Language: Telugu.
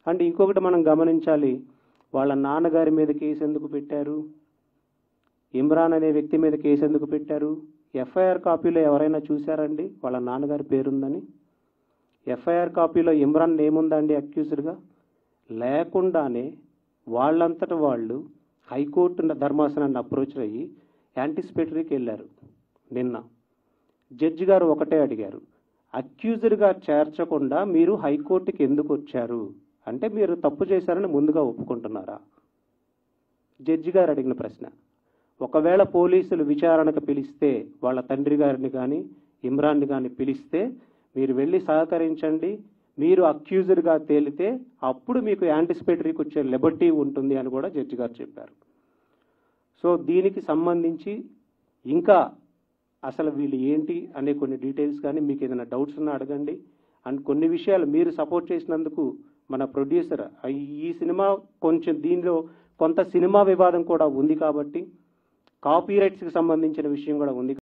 అండ్ ఇంకొకటి మనం గమనించాలి వాళ్ళ నాన్నగారి మీద కేసు ఎందుకు పెట్టారు ఇమ్రాన్ అనే వ్యక్తి మీద కేసు ఎందుకు పెట్టారు ఎఫ్ఐఆర్ కాపీలో ఎవరైనా చూశారండి వాళ్ళ నాన్నగారి పేరుందని ఎఫ్ఐఆర్ కాపీలో ఇమ్రాన్ ఏముందండి అక్యూజ్డ్గా లేకుండానే వాళ్ళంతట వాళ్ళు హైకోర్టు ధర్మాసనాన్ని అప్రోచ్ అయ్యి యాంటిసిపేటరీకి వెళ్ళారు నిన్న జడ్జి గారు ఒకటే అడిగారు అక్యూజ్డ్గా చేర్చకుండా మీరు హైకోర్టుకి ఎందుకు వచ్చారు అంటే మీరు తప్పు చేశారని ముందుగా ఒప్పుకుంటున్నారా జడ్జి గారు అడిగిన ప్రశ్న ఒకవేళ పోలీసులు విచారణకు పిలిస్తే వాళ్ళ తండ్రి గారిని కానీ ఇమ్రాన్ని కానీ పిలిస్తే మీరు వెళ్ళి సహకరించండి మీరు అక్యూజ్డ్గా తేలితే అప్పుడు మీకు యాంటిసిపేటరీకి వచ్చే లిబర్టీ ఉంటుంది అని కూడా జడ్జి గారు చెప్పారు సో దీనికి సంబంధించి ఇంకా అసలు వీళ్ళు ఏంటి అనే కొన్ని డీటెయిల్స్ కానీ మీకు ఏదైనా డౌట్స్ ఉన్నా అడగండి అండ్ కొన్ని విషయాలు మీరు సపోర్ట్ చేసినందుకు మన ప్రొడ్యూసర్ ఈ సినిమా కొంచెం దీనిలో కొంత సినిమా వివాదం కూడా ఉంది కాబట్టి కాపీ రైట్స్కి సంబంధించిన విషయం కూడా ఉంది